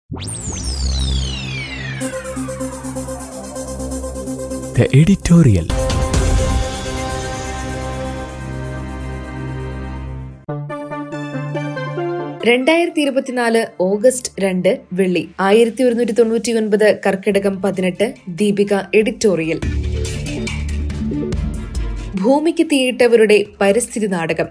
The editorial. രണ്ടായിരത്തി ഇരുപത്തിനാല് August രണ്ട് വെള്ളി ആയിരത്തി ഒരുന്നൂറ്റി തൊണ്ണൂറ്റി ഒൻപത് കർക്കിടകം പതിനെട്ട് ദീപിക എഡിറ്റോറിയൽ ഭൂമിക്ക് തീയിട്ടവരുടെ പരിസ്ഥിതി നാടകം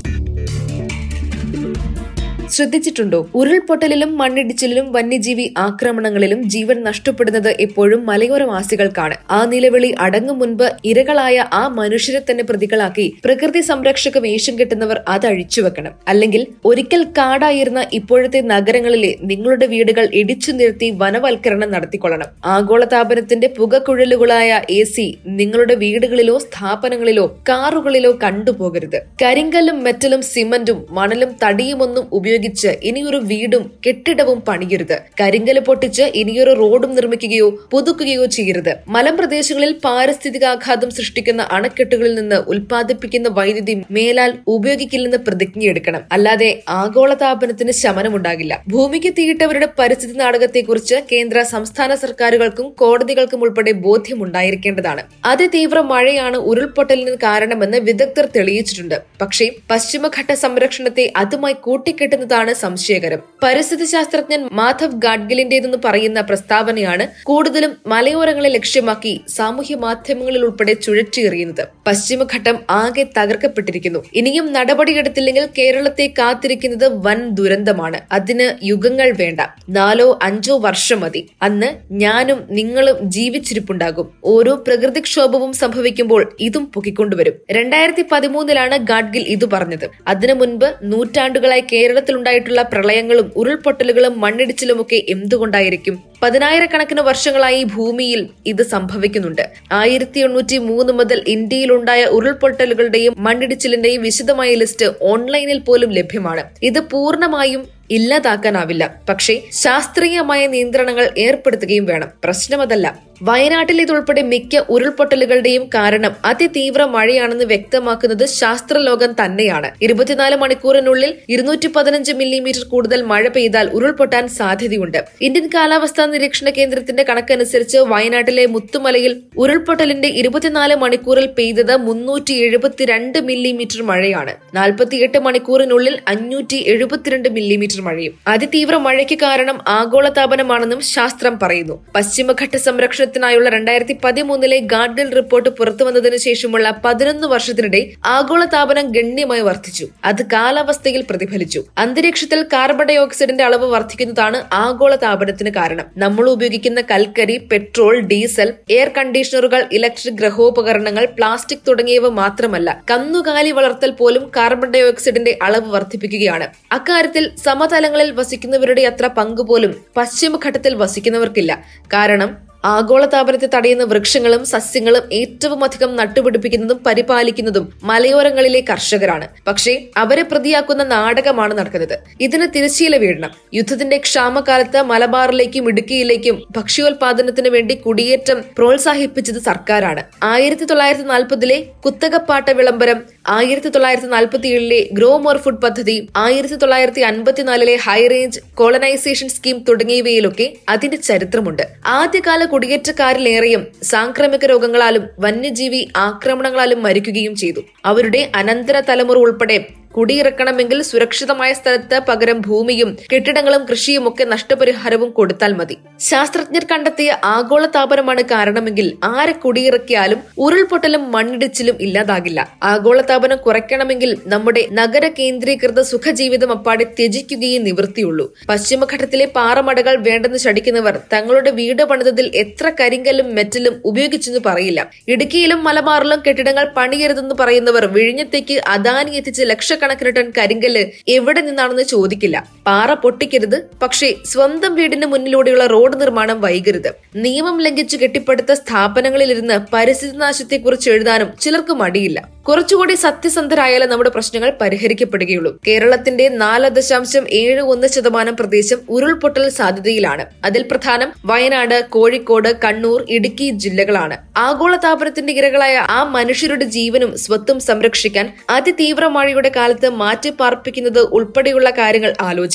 ശ്രദ്ധിച്ചിട്ടുണ്ടോ ഉരുൾപൊട്ടലിലും മണ്ണിടിച്ചിലിലും വന്യജീവി ആക്രമണങ്ങളിലും ജീവൻ നഷ്ടപ്പെടുന്നത് എപ്പോഴും മലയോരവാസികൾക്കാണ് ആ നിലവിളി അടങ്ങും മുൻപ് ഇരകളായ ആ മനുഷ്യരെ തന്നെ പ്രതികളാക്കി പ്രകൃതി സംരക്ഷക വേഷം കെട്ടുന്നവർ അത് അഴിച്ചുവെക്കണം അല്ലെങ്കിൽ ഒരിക്കൽ കാടായിരുന്ന ഇപ്പോഴത്തെ നഗരങ്ങളിലെ നിങ്ങളുടെ വീടുകൾ ഇടിച്ചു നിർത്തി വനവൽക്കരണം നടത്തിക്കൊള്ളണം ആഗോളതാപനത്തിന്റെ പുകക്കുഴലുകളായ എ സി നിങ്ങളുടെ വീടുകളിലോ സ്ഥാപനങ്ങളിലോ കാറുകളിലോ കണ്ടുപോകരുത് കരിങ്കല്ലും മെറ്റലും സിമന്റും മണലും തടിയുമൊന്നും ഉപയോഗിച്ച് ഇനിയൊരു വീടും കെട്ടിടവും പണിയരുത് കരിങ്കല് പൊട്ടിച്ച് ഇനിയൊരു റോഡും നിർമ്മിക്കുകയോ പുതുക്കുകയോ ചെയ്യരുത് മലമ്പ്രദേശങ്ങളിൽ പാരിസ്ഥിതികാഘാതം സൃഷ്ടിക്കുന്ന അണക്കെട്ടുകളിൽ നിന്ന് ഉൽപ്പാദിപ്പിക്കുന്ന വൈദ്യുതി മേലാൽ ഉപയോഗിക്കില്ലെന്ന് പ്രതിജ്ഞയെടുക്കണം അല്ലാതെ ആഗോളതാപനത്തിന് ശമനമുണ്ടാകില്ല ഭൂമിക്ക് തീയിട്ടവരുടെ പരിസ്ഥിതി നാടകത്തെക്കുറിച്ച് കേന്ദ്ര സംസ്ഥാന സർക്കാരുകൾക്കും കോടതികൾക്കും ഉൾപ്പെടെ ബോധ്യമുണ്ടായിരിക്കേണ്ടതാണ് അതിതീവ്ര മഴയാണ് ഉരുൾപൊട്ടലിന് കാരണമെന്ന് വിദഗ്ധർ തെളിയിച്ചിട്ടുണ്ട് പക്ഷേ പശ്ചിമഘട്ട സംരക്ഷണത്തെ അതുമായി കൂട്ടിക്കെട്ടുന്നതാണ് സംശയകരം പരിസ്ഥിതി ശാസ്ത്രജ്ഞൻ മാധവ് ഗാഡ്ഗിലിന്റേതെന്ന് പറയുന്ന പ്രസ്താവനയാണ് കൂടുതലും മലയോരങ്ങളെ ലക്ഷ്യമാക്കി സാമൂഹ്യ മാധ്യമങ്ങളിൽ ഉൾപ്പെടെ ചുഴറ്റിയെറിയുന്നത് പശ്ചിമഘട്ടം ആകെ തകർക്കപ്പെട്ടിരിക്കുന്നു ഇനിയും നടപടിയെടുത്തില്ലെങ്കിൽ കേരളത്തെ കാത്തിരിക്കുന്നത് വൻ ദുരന്തമാണ് അതിന് യുഗങ്ങൾ വേണ്ട നാലോ അഞ്ചോ വർഷം മതി അന്ന് ഞാനും നിങ്ങളും ജീവിച്ചിരിപ്പുണ്ടാകും ഓരോ പ്രകൃതിക്ഷോഭവും സംഭവിക്കുമ്പോൾ ഇതും പൊക്കിക്കൊണ്ടുവരും രണ്ടായിരത്തി പതിമൂന്നിലാണ് ഗാഡ്ഗിൽ ഇത് പറഞ്ഞത് അതിനു മുൻപ് നൂറ്റാണ്ടുകളായി കേരളത്തിലുണ്ടായിട്ടുള്ള പ്രളയങ്ങളും ഉരുൾപൊട്ടലുകളും മണ്ണിടിച്ചിലുമൊക്കെ എന്തുകൊണ്ടായിരിക്കും പതിനായിരക്കണക്കിന് വർഷങ്ങളായി ഭൂമിയിൽ ഇത് സംഭവിക്കുന്നുണ്ട് ആയിരത്തി എണ്ണൂറ്റി മൂന്ന് മുതൽ ഇന്ത്യയിലുണ്ടായ ഉരുൾപൊട്ടലുകളുടെയും മണ്ണിടിച്ചിലിന്റെയും വിശദമായ ലിസ്റ്റ് ഓൺലൈനിൽ പോലും ലഭ്യമാണ് ഇത് പൂർണ്ണമായും ഇല്ലാതാക്കാനാവില്ല പക്ഷേ ശാസ്ത്രീയമായ നിയന്ത്രണങ്ങൾ ഏർപ്പെടുത്തുകയും വേണം പ്രശ്നം അതല്ല വയനാട്ടിലേതുൾപ്പെടെ മിക്ക ഉരുൾപൊട്ടലുകളുടെയും കാരണം അതിതീവ്ര മഴയാണെന്ന് വ്യക്തമാക്കുന്നത് ശാസ്ത്രലോകം തന്നെയാണ് ഇരുപത്തിനാല് മണിക്കൂറിനുള്ളിൽ ഇരുന്നൂറ്റി പതിനഞ്ച് മില്ലിമീറ്റർ കൂടുതൽ മഴ പെയ്താൽ ഉരുൾപൊട്ടാൻ സാധ്യതയുണ്ട് ഇന്ത്യൻ കാലാവസ്ഥാ നിരീക്ഷണ കേന്ദ്രത്തിന്റെ കണക്കനുസരിച്ച് വയനാട്ടിലെ മുത്തുമലയിൽ ഉരുൾപൊട്ടലിന്റെ ഇരുപത്തിനാല് മണിക്കൂറിൽ പെയ്തത് മുന്നൂറ്റി എഴുപത്തിരണ്ട് മില്ലിമീറ്റർ മഴയാണ് നാൽപ്പത്തിയെട്ട് മണിക്കൂറിനുള്ളിൽ അഞ്ഞൂറ്റി എഴുപത്തിരണ്ട് മില്ലിമീറ്റർ മഴയും അതിതീവ്ര മഴയ്ക്ക് കാരണം ആഗോളതാപനമാണെന്നും ശാസ്ത്രം പറയുന്നു പശ്ചിമഘട്ട സംരക്ഷണത്തിനായുള്ള രണ്ടായിരത്തി പതിമൂന്നിലെ ഗാഡ്ഗിൽ റിപ്പോർട്ട് പുറത്തുവന്നതിനു ശേഷമുള്ള പതിനൊന്ന് വർഷത്തിനിടെ ആഗോളതാപനം ഗണ്യമായി വർദ്ധിച്ചു അത് കാലാവസ്ഥയിൽ പ്രതിഫലിച്ചു അന്തരീക്ഷത്തിൽ കാർബൺ ഡൈ ഓക്സൈഡിന്റെ അളവ് വർദ്ധിക്കുന്നതാണ് ആഗോളതാപനത്തിന് കാരണം നമ്മൾ ഉപയോഗിക്കുന്ന കൽക്കരി പെട്രോൾ ഡീസൽ എയർ കണ്ടീഷണറുകൾ ഇലക്ട്രിക് ഗ്രഹോപകരണങ്ങൾ പ്ലാസ്റ്റിക് തുടങ്ങിയവ മാത്രമല്ല കന്നുകാലി വളർത്തൽ പോലും കാർബൺ ഡൈ ഓക്സൈഡിന്റെ അളവ് വർദ്ധിപ്പിക്കുകയാണ് അക്കാര്യത്തിൽ സമതലങ്ങളിൽ വസിക്കുന്നവരുടെ അത്ര പങ്കുപോലും പശ്ചിമഘട്ടത്തിൽ വസിക്കുന്നവർക്കില്ല കാരണം ആഗോളതാപനത്തെ തടയുന്ന വൃക്ഷങ്ങളും സസ്യങ്ങളും ഏറ്റവും അധികം നട്ടുപിടിപ്പിക്കുന്നതും പരിപാലിക്കുന്നതും മലയോരങ്ങളിലെ കർഷകരാണ് പക്ഷേ അവരെ പ്രതിയാക്കുന്ന നാടകമാണ് നടക്കുന്നത് ഇതിന് തിരശ്ശീല വീഴണം യുദ്ധത്തിന്റെ ക്ഷാമകാലത്ത് മലബാറിലേക്കും ഇടുക്കിയിലേക്കും ഭക്ഷ്യോൽപാദനത്തിന് വേണ്ടി കുടിയേറ്റം പ്രോത്സാഹിപ്പിച്ചത് സർക്കാരാണ് ആയിരത്തി തൊള്ളായിരത്തി നാൽപ്പതിലെ കുത്തകപ്പാട്ട വിളംബരം ആയിരത്തി തൊള്ളായിരത്തി നാൽപ്പത്തിയേഴിലെ ഗ്രോ മോർ ഫുഡ് പദ്ധതി ആയിരത്തി തൊള്ളായിരത്തി അൻപത്തിനാലിലെ ഹൈറേഞ്ച് കോളനൈസേഷൻ സ്കീം തുടങ്ങിയവയിലൊക്കെ അതിന്റെ ചരിത്രമുണ്ട് ആദ്യകാല കുടിയേറ്റക്കാരിലേറെയും സാംക്രമിക രോഗങ്ങളാലും വന്യജീവി ആക്രമണങ്ങളാലും മരിക്കുകയും ചെയ്തു അവരുടെ അനന്തര തലമുറ ഉൾപ്പെടെ കുടിയിറക്കണമെങ്കിൽ സുരക്ഷിതമായ സ്ഥലത്ത് പകരം ഭൂമിയും കെട്ടിടങ്ങളും കൃഷിയും ഒക്കെ നഷ്ടപരിഹാരവും കൊടുത്താൽ മതി ശാസ്ത്രജ്ഞർ കണ്ടെത്തിയ ആഗോളതാപനമാണ് കാരണമെങ്കിൽ ആരെ കുടിയിറക്കിയാലും ഉരുൾപൊട്ടലും മണ്ണിടിച്ചിലും ഇല്ലാതാകില്ല ആഗോളതാപനം കുറയ്ക്കണമെങ്കിൽ നമ്മുടെ നഗര കേന്ദ്രീകൃത സുഖജീവിതം അപ്പാടെ ത്യജിക്കുകയും നിവൃത്തിയുള്ളൂ പശ്ചിമഘട്ടത്തിലെ പാറമടകൾ വേണ്ടെന്ന് ശടിക്കുന്നവർ തങ്ങളുടെ വീട് പണിതതിൽ എത്ര കരിങ്കല്ലും മെറ്റലും ഉപയോഗിച്ചെന്ന് പറയില്ല ഇടുക്കിയിലും മലബാറിലും കെട്ടിടങ്ങൾ പണിയരുതെന്ന് പറയുന്നവർ വിഴിഞ്ഞത്തേക്ക് അദാനി എത്തിച്ച് ലക്ഷക്കണക്കിന് ലക്ഷക്കണക്കിന് ടൺ കരിങ്കല്ല് എവിടെ നിന്നാണെന്ന് ചോദിക്കില്ല പാറ പൊട്ടിക്കരുത് പക്ഷേ സ്വന്തം വീടിന് മുന്നിലൂടെയുള്ള റോഡ് നിർമ്മാണം വൈകരുത് നിയമം ലംഘിച്ച് കെട്ടിപ്പടുത്ത സ്ഥാപനങ്ങളിലിരുന്ന് പരിസ്ഥിതി നാശത്തെക്കുറിച്ച് എഴുതാനും ചിലർക്ക് മടിയില്ല കുറച്ചുകൂടി സത്യസന്ധരായാലും നമ്മുടെ പ്രശ്നങ്ങൾ പരിഹരിക്കപ്പെടുകയുള്ളൂ കേരളത്തിന്റെ നാല് ദശാംശം ഏഴ് ഒന്ന് ശതമാനം പ്രദേശം ഉരുൾപൊട്ടൽ സാധ്യതയിലാണ് അതിൽ പ്രധാനം വയനാട് കോഴിക്കോട് കണ്ണൂർ ഇടുക്കി ജില്ലകളാണ് ആഗോളതാപനത്തിന്റെ ഇരകളായ ആ മനുഷ്യരുടെ ജീവനും സ്വത്തും സംരക്ഷിക്കാൻ അതിതീവ്ര മഴയുടെ കാലത്ത് മാറ്റി പാർപ്പിക്കുന്നത് ഉൾപ്പെടെയുള്ള കാര്യങ്ങൾ ആലോചിക്കണം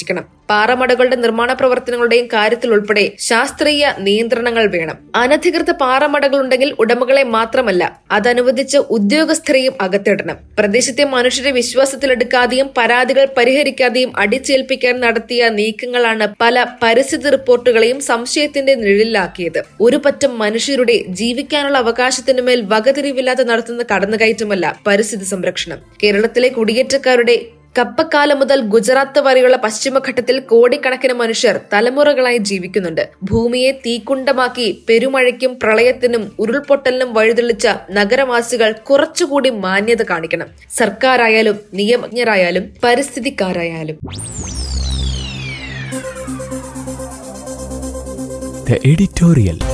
പാറമടകളുടെ നിർമ്മാണ പ്രവർത്തനങ്ങളുടെയും കാര്യത്തിൽ ഉൾപ്പെടെ ശാസ്ത്രീയ നിയന്ത്രണങ്ങൾ വേണം അനധികൃത പാറമടകൾ ഉണ്ടെങ്കിൽ ഉടമകളെ മാത്രമല്ല അതനുവദിച്ച ഉദ്യോഗസ്ഥരെയും അകത്തിടണം പ്രദേശത്തെ മനുഷ്യരെ വിശ്വാസത്തിലെടുക്കാതെയും പരാതികൾ പരിഹരിക്കാതെയും അടിച്ചേൽപ്പിക്കാൻ നടത്തിയ നീക്കങ്ങളാണ് പല പരിസ്ഥിതി റിപ്പോർട്ടുകളെയും സംശയത്തിന്റെ നിഴലിലാക്കിയത് ഒരു പറ്റം മനുഷ്യരുടെ ജീവിക്കാനുള്ള അവകാശത്തിനു മേൽ വകതിരിവില്ലാതെ നടത്തുന്ന കടന്നുകയറ്റമല്ല പരിസ്ഥിതി സംരക്ഷണം കേരളത്തിലെ കുടിയേറ്റക്കാരുടെ കപ്പക്കാലം മുതൽ ഗുജറാത്ത് വരെയുള്ള പശ്ചിമഘട്ടത്തിൽ കോടിക്കണക്കിന് മനുഷ്യർ തലമുറകളായി ജീവിക്കുന്നുണ്ട് ഭൂമിയെ തീക്കുണ്ടമാക്കി പെരുമഴയ്ക്കും പ്രളയത്തിനും ഉരുൾപൊട്ടലിനും വഴിതെളിച്ച നഗരവാസികൾ കുറച്ചുകൂടി മാന്യത കാണിക്കണം സർക്കാരായാലും നിയമജ്ഞരായാലും പരിസ്ഥിതിക്കാരായാലും The editorial.